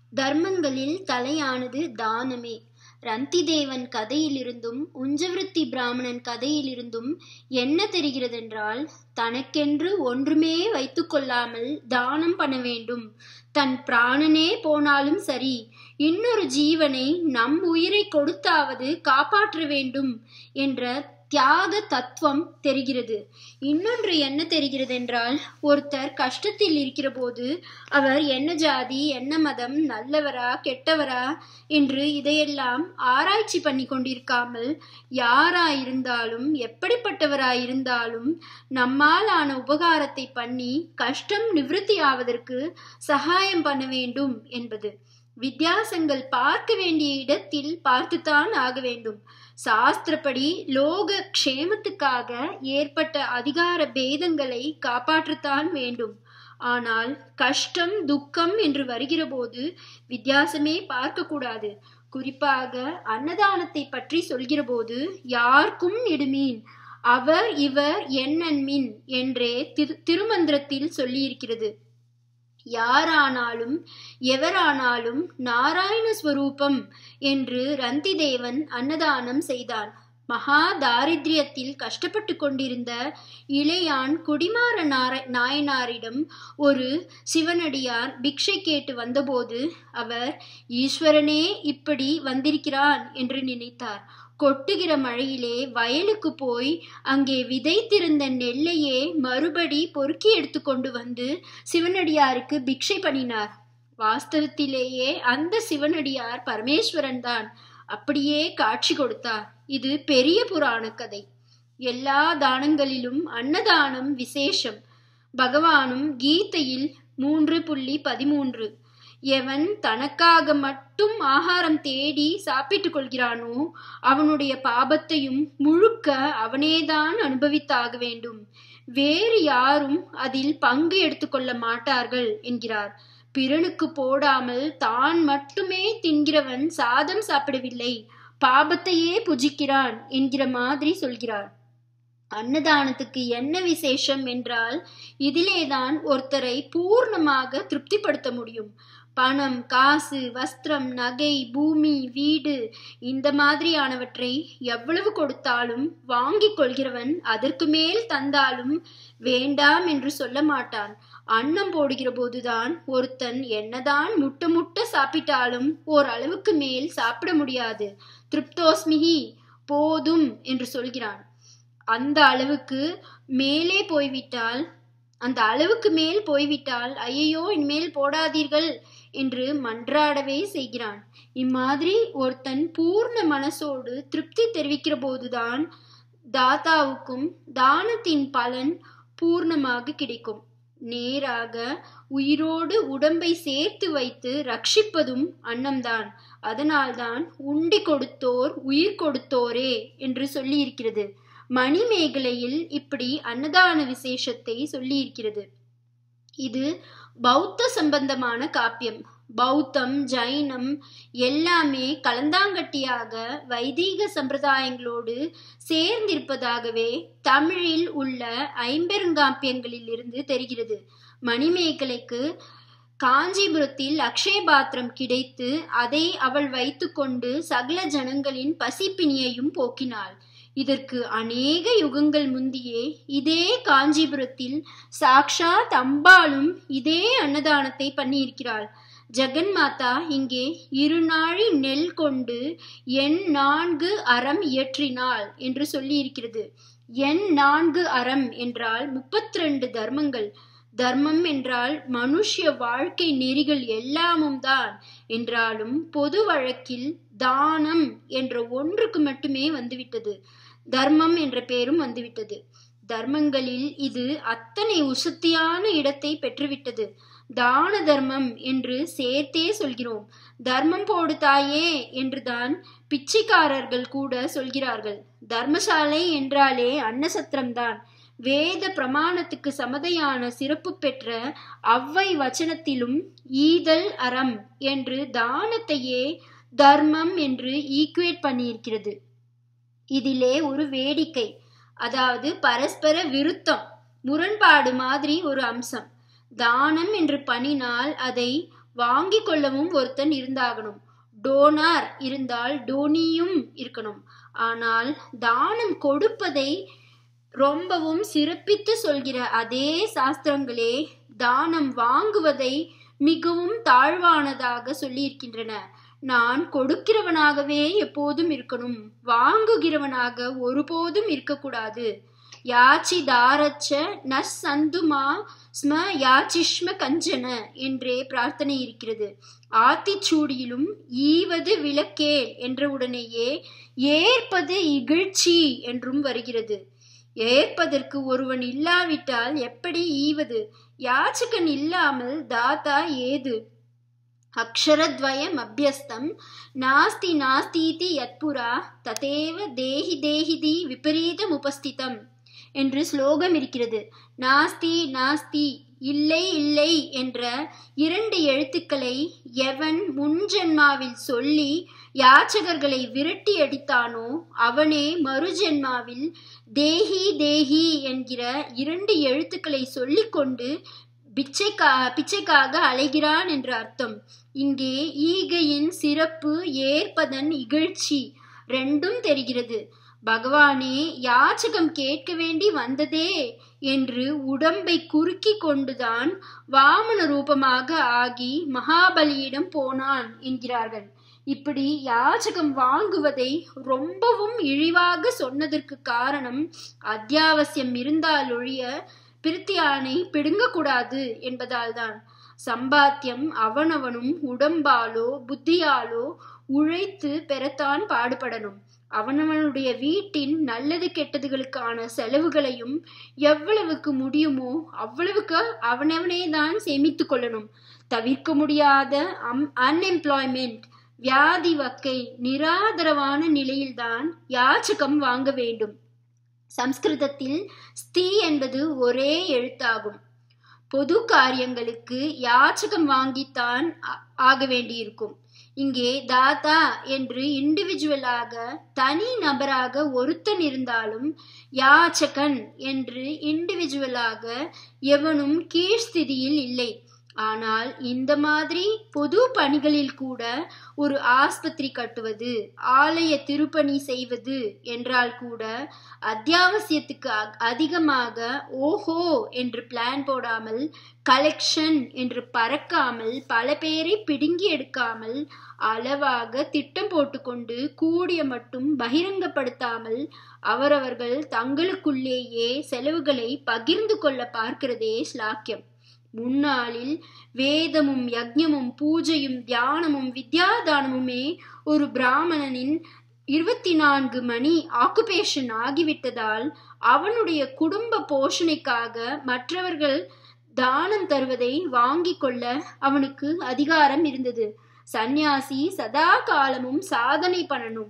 தர்மங்களில் தலையானது தானமே ரந்திதேவன் கதையிலிருந்தும் உஞ்சவிருத்தி பிராமணன் கதையிலிருந்தும் என்ன தெரிகிறதென்றால் தனக்கென்று ஒன்றுமே வைத்துக்கொள்ளாமல் தானம் பண்ண வேண்டும் தன் பிராணனே போனாலும் சரி இன்னொரு ஜீவனை நம் உயிரை கொடுத்தாவது காப்பாற்ற வேண்டும் என்ற தியாக தத்துவம் தெரிகிறது இன்னொன்று என்ன தெரிகிறது என்றால் ஒருத்தர் கஷ்டத்தில் இருக்கிற போது அவர் என்ன ஜாதி என்ன மதம் நல்லவரா கெட்டவரா என்று இதையெல்லாம் ஆராய்ச்சி பண்ணி கொண்டிருக்காமல் யாராயிருந்தாலும் எப்படிப்பட்டவராயிருந்தாலும் நம்மால் ஆன உபகாரத்தை பண்ணி கஷ்டம் நிவிருத்தி ஆவதற்கு சகாயம் பண்ண வேண்டும் என்பது வித்தியாசங்கள் பார்க்க வேண்டிய இடத்தில் பார்த்துத்தான் ஆக வேண்டும் சாஸ்திரப்படி லோக க்ஷேமத்துக்காக ஏற்பட்ட அதிகார பேதங்களை காப்பாற்றத்தான் வேண்டும் ஆனால் கஷ்டம் துக்கம் என்று வருகிற போது வித்தியாசமே பார்க்க கூடாது குறிப்பாக அன்னதானத்தை பற்றி சொல்கிற போது யாருக்கும் இடுமீன் அவர் இவர் என்னன்மின் என்றே திரு திருமந்திரத்தில் சொல்லியிருக்கிறது யாரானாலும் எவரானாலும் நாராயண ஸ்வரூபம் என்று ரந்திதேவன் அன்னதானம் செய்தான் மகா தாரித்ரியத்தில் கஷ்டப்பட்டு கொண்டிருந்த இளையான் குடிமாற நார நாயனாரிடம் ஒரு சிவனடியார் பிக்ஷை கேட்டு வந்தபோது அவர் ஈஸ்வரனே இப்படி வந்திருக்கிறான் என்று நினைத்தார் கொட்டுகிற மழையிலே வயலுக்கு போய் அங்கே விதைத்திருந்த நெல்லையே மறுபடி பொறுக்கி எடுத்துக்கொண்டு வந்து சிவனடியாருக்கு பிக்ஷை பண்ணினார் வாஸ்தவத்திலேயே அந்த சிவனடியார் பரமேஸ்வரன் தான் அப்படியே காட்சி கொடுத்தார் இது பெரிய புராண கதை எல்லா தானங்களிலும் அன்னதானம் விசேஷம் பகவானும் கீதையில் மூன்று புள்ளி பதிமூன்று எவன் தனக்காக மட்டும் ஆகாரம் தேடி சாப்பிட்டுக் கொள்கிறானோ அவனுடைய பாபத்தையும் முழுக்க அவனேதான் அனுபவித்தாக வேண்டும் வேறு யாரும் அதில் பங்கு எடுத்துக்கொள்ள மாட்டார்கள் என்கிறார் பிறனுக்கு போடாமல் தான் மட்டுமே தின்கிறவன் சாதம் சாப்பிடவில்லை பாபத்தையே புஜிக்கிறான் என்கிற மாதிரி சொல்கிறார் அன்னதானத்துக்கு என்ன விசேஷம் என்றால் இதிலேதான் ஒருத்தரை பூர்ணமாக திருப்திப்படுத்த முடியும் பணம் காசு வஸ்திரம் நகை பூமி வீடு இந்த மாதிரியானவற்றை எவ்வளவு கொடுத்தாலும் வாங்கிக் கொள்கிறவன் அதற்கு மேல் தந்தாலும் வேண்டாம் என்று சொல்ல மாட்டான் அன்னம் போடுகிற போதுதான் ஒருத்தன் என்னதான் முட்ட முட்ட சாப்பிட்டாலும் ஓரளவுக்கு மேல் சாப்பிட முடியாது திருப்தோஸ்மிகி போதும் என்று சொல்கிறான் அந்த அளவுக்கு மேலே போய்விட்டால் அந்த அளவுக்கு மேல் போய்விட்டால் ஐயையோ இனிமேல் போடாதீர்கள் என்று மன்றாடவே செய்கிறான் இம்மாதிரி ஒருத்தன் பூர்ண மனசோடு திருப்தி தெரிவிக்கிற போதுதான் தாத்தாவுக்கும் தானத்தின் பலன் பூர்ணமாக கிடைக்கும் நேராக உயிரோடு உடம்பை சேர்த்து வைத்து ரட்சிப்பதும் அன்னம்தான் அதனால்தான் உண்டி கொடுத்தோர் உயிர் கொடுத்தோரே என்று சொல்லியிருக்கிறது மணிமேகலையில் இப்படி அன்னதான விசேஷத்தை சொல்லியிருக்கிறது இது பௌத்த சம்பந்தமான காப்பியம் பௌத்தம் ஜைனம் எல்லாமே கலந்தாங்கட்டியாக வைதீக சம்பிரதாயங்களோடு சேர்ந்திருப்பதாகவே தமிழில் உள்ள ஐம்பெருங்காப்பியங்களில் இருந்து தெரிகிறது மணிமேகலைக்கு காஞ்சிபுரத்தில் அக்ஷய பாத்திரம் கிடைத்து அதை அவள் வைத்துக்கொண்டு சகல ஜனங்களின் பசிப்பினியையும் போக்கினாள் இதற்கு அநேக யுகங்கள் முந்தியே இதே காஞ்சிபுரத்தில் சாக்ஷாத் அம்பாளும் இதே அன்னதானத்தை பண்ணியிருக்கிறாள் ஜெகன் மாதா இங்கே இருநாழி நெல் கொண்டு எண் நான்கு அறம் இயற்றினாள் என்று சொல்லியிருக்கிறது எண் நான்கு அறம் என்றால் முப்பத்தி ரெண்டு தர்மங்கள் தர்மம் என்றால் மனுஷ்ய வாழ்க்கை நெறிகள் எல்லாமும் தான் என்றாலும் பொது வழக்கில் தானம் என்ற ஒன்றுக்கு மட்டுமே வந்துவிட்டது தர்மம் என்ற பெயரும் வந்துவிட்டது தர்மங்களில் இது அத்தனை உசத்தியான இடத்தை பெற்றுவிட்டது தான தர்மம் என்று சேர்த்தே சொல்கிறோம் தர்மம் போடு தாயே என்றுதான் பிச்சைக்காரர்கள் கூட சொல்கிறார்கள் தர்மசாலை என்றாலே அன்னசத்திரம்தான் வேத பிரமாணத்துக்கு சமதையான சிறப்பு பெற்ற அவ்வை வச்சனத்திலும் ஈதல் அறம் என்று தானத்தையே தர்மம் என்று ஈக்குவேட் பண்ணியிருக்கிறது இதிலே ஒரு வேடிக்கை அதாவது பரஸ்பர விருத்தம் முரண்பாடு மாதிரி ஒரு அம்சம் தானம் என்று பண்ணினால் அதை வாங்கிக் கொள்ளவும் ஒருத்தன் இருந்தாகணும் டோனார் இருந்தால் டோனியும் இருக்கணும் ஆனால் தானம் கொடுப்பதை ரொம்பவும் சிறப்பித்து சொல்கிற அதே சாஸ்திரங்களே தானம் வாங்குவதை மிகவும் தாழ்வானதாக சொல்லியிருக்கின்றன நான் கொடுக்கிறவனாகவே எப்போதும் இருக்கணும் வாங்குகிறவனாக ஒருபோதும் இருக்கக்கூடாது யாச்சி தாரச்ச நஸ் சந்துமா ஸ்ம யாச்சிஷ்ம கஞ்சன என்றே பிரார்த்தனை இருக்கிறது ஆத்திச்சூடியிலும் ஈவது விளக்கேல் என்ற உடனேயே ஏற்பது இகழ்ச்சி என்றும் வருகிறது ஏற்பதற்கு ஒருவன் இல்லாவிட்டால் எப்படி ஈவது யாச்சகன் இல்லாமல் தாத்தா ஏது அக்ஷரத்வயம் அபியஸ்தம் நாஸ்தி நாஸ்தீதி யத்புரா ததேவ தேஹி தேஹிதி விபரீதம் உபஸ்திதம் என்று ஸ்லோகம் இருக்கிறது நாஸ்தி நாஸ்தி இல்லை இல்லை என்ற இரண்டு எழுத்துக்களை எவன் முன்ஜென்மாவில் சொல்லி யாச்சகர்களை விரட்டி அடித்தானோ அவனே மறுஜென்மாவில் தேஹி தேஹி என்கிற இரண்டு எழுத்துக்களை சொல்லிக்கொண்டு பிச்சைக்கா பிச்சைக்காக அலைகிறான் என்று அர்த்தம் இங்கே ஈகையின் சிறப்பு ஏற்பதன் இகழ்ச்சி ரெண்டும் தெரிகிறது பகவானே யாச்சகம் கேட்க வேண்டி வந்ததே என்று உடம்பை குறுக்கி கொண்டுதான் வாமன ரூபமாக ஆகி மகாபலியிடம் போனான் என்கிறார்கள் இப்படி யாச்சகம் வாங்குவதை ரொம்பவும் இழிவாக சொன்னதற்கு காரணம் அத்தியாவசியம் இருந்தால் ஒழிய பிரித்தியானை பிடுங்கக்கூடாது என்பதால்தான் சம்பாத்தியம் அவனவனும் உடம்பாலோ புத்தியாலோ உழைத்து பெறத்தான் பாடுபடணும் அவனவனுடைய வீட்டின் நல்லது கெட்டதுகளுக்கான செலவுகளையும் எவ்வளவுக்கு முடியுமோ அவ்வளவுக்கு அவனவனே தான் சேமித்து கொள்ளணும் தவிர்க்க முடியாத அம் அன்எம்ப்ளாய்மெண்ட் வியாதி வக்கை நிராதரவான நிலையில்தான் யாச்சகம் வாங்க வேண்டும் சம்ஸ்கிருதத்தில் ஸ்தி என்பது ஒரே எழுத்தாகும் பொது காரியங்களுக்கு யாச்சகம் வாங்கித்தான் ஆக வேண்டியிருக்கும் இங்கே தாத்தா என்று இண்டிவிஜுவலாக தனி நபராக ஒருத்தன் இருந்தாலும் யாச்சகன் என்று இண்டிவிஜுவலாக எவனும் கீழ்ஸ்திதியில் இல்லை ஆனால் இந்த மாதிரி பொது பணிகளில் கூட ஒரு ஆஸ்பத்திரி கட்டுவது ஆலய திருப்பணி செய்வது என்றால் கூட அத்தியாவசியத்துக்கு அதிகமாக ஓஹோ என்று பிளான் போடாமல் கலெக்ஷன் என்று பறக்காமல் பல பேரை பிடுங்கி எடுக்காமல் அளவாக திட்டம் போட்டுக்கொண்டு கூடிய மட்டும் பகிரங்கப்படுத்தாமல் அவரவர்கள் தங்களுக்குள்ளேயே செலவுகளை பகிர்ந்து கொள்ள பார்க்கிறதே ஸ்லாக்கியம் முன்னாளில் வேதமும் யஜ்ஞமும் பூஜையும் தியானமும் வித்யாதானமுமே ஒரு பிராமணனின் இருபத்தி நான்கு மணி ஆக்குபேஷன் ஆகிவிட்டதால் அவனுடைய குடும்ப போஷணைக்காக மற்றவர்கள் தானம் தருவதை வாங்கி கொள்ள அவனுக்கு அதிகாரம் இருந்தது சந்நியாசி சதா காலமும் சாதனை பண்ணணும்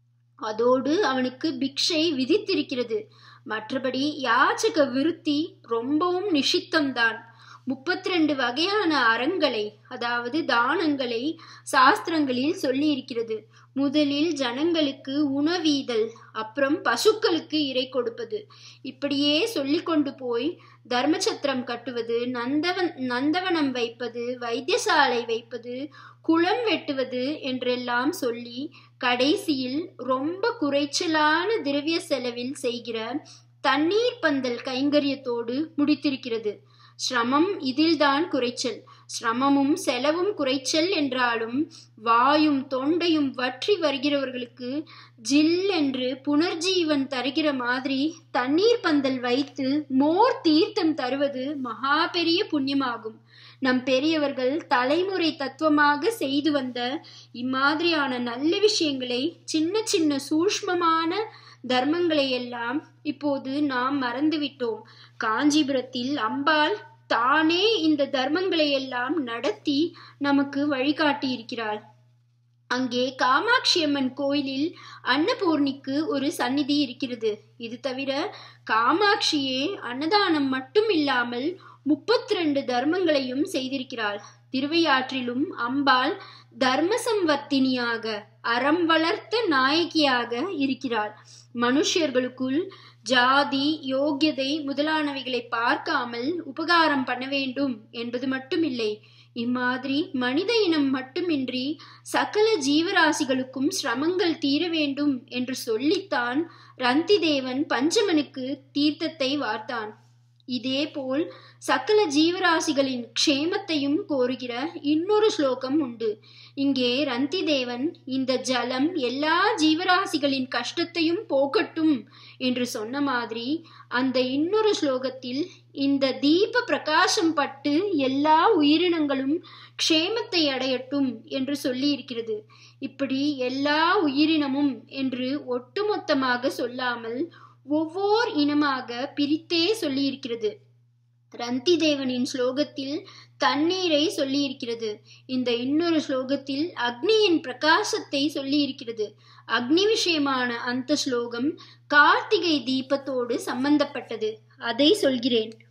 அதோடு அவனுக்கு பிக்ஷை விதித்திருக்கிறது மற்றபடி யாச்சக விருத்தி ரொம்பவும் நிஷித்தம்தான் முப்பத்தி ரெண்டு வகையான அறங்களை அதாவது தானங்களை சாஸ்திரங்களில் சொல்லி இருக்கிறது முதலில் ஜனங்களுக்கு உணவீதல் அப்புறம் பசுக்களுக்கு இறை கொடுப்பது இப்படியே சொல்லி கொண்டு போய் தர்மச்சத்திரம் கட்டுவது நந்தவன் நந்தவனம் வைப்பது வைத்தியசாலை வைப்பது குளம் வெட்டுவது என்றெல்லாம் சொல்லி கடைசியில் ரொம்ப குறைச்சலான திரவிய செலவில் செய்கிற தண்ணீர் பந்தல் கைங்கரியத்தோடு முடித்திருக்கிறது சிரமம் இதில்தான் குறைச்சல் சிரமமும் செலவும் குறைச்சல் என்றாலும் வாயும் தொண்டையும் வற்றி வருகிறவர்களுக்கு ஜில் என்று புனர்ஜீவன் தருகிற மாதிரி தண்ணீர் பந்தல் வைத்து மோர் தீர்த்தம் தருவது மகா பெரிய புண்ணியமாகும் நம் பெரியவர்கள் தலைமுறை தத்துவமாக செய்து வந்த இம்மாதிரியான நல்ல விஷயங்களை சின்ன சின்ன சூஷ்மமான தர்மங்களை எல்லாம் இப்போது நாம் மறந்துவிட்டோம் காஞ்சிபுரத்தில் அம்பாள் தானே இந்த தர்மங்களை எல்லாம் நடத்தி நமக்கு வழிகாட்டி இருக்கிறாள் அங்கே காமாட்சி அம்மன் கோயிலில் அன்னபூர்ணிக்கு ஒரு சந்நிதி இருக்கிறது இது தவிர காமாட்சியே அன்னதானம் மட்டும் இல்லாமல் முப்பத்தி ரெண்டு தர்மங்களையும் செய்திருக்கிறாள் திருவையாற்றிலும் அம்பாள் தர்மசம்வர்த்தினியாக அறம் வளர்த்த நாயகியாக இருக்கிறாள் மனுஷர்களுக்குள் ஜாதி யோகியதை முதலானவைகளை பார்க்காமல் உபகாரம் பண்ண வேண்டும் என்பது மட்டுமில்லை இம்மாதிரி மனித இனம் மட்டுமின்றி சகல ஜீவராசிகளுக்கும் சிரமங்கள் தீர வேண்டும் என்று சொல்லித்தான் ரந்திதேவன் பஞ்சமனுக்கு தீர்த்தத்தை வார்த்தான் இதேபோல் சகல ஜீவராசிகளின் க்ஷேமத்தையும் கோருகிற இன்னொரு ஸ்லோகம் உண்டு இங்கே ரந்திதேவன் இந்த ஜலம் எல்லா ஜீவராசிகளின் கஷ்டத்தையும் போக்கட்டும் என்று சொன்ன மாதிரி அந்த இன்னொரு ஸ்லோகத்தில் இந்த தீப பிரகாசம் பட்டு எல்லா உயிரினங்களும் க்ஷேமத்தை அடையட்டும் என்று சொல்லி இருக்கிறது இப்படி எல்லா உயிரினமும் என்று ஒட்டுமொத்தமாக சொல்லாமல் ஒவ்வொரு இனமாக பிரித்தே சொல்லியிருக்கிறது ரந்தி தேவனின் ஸ்லோகத்தில் தண்ணீரை சொல்லி இருக்கிறது இந்த இன்னொரு ஸ்லோகத்தில் அக்னியின் பிரகாசத்தை சொல்லி இருக்கிறது அக்னி விஷயமான அந்த ஸ்லோகம் கார்த்திகை தீபத்தோடு சம்பந்தப்பட்டது அதை சொல்கிறேன்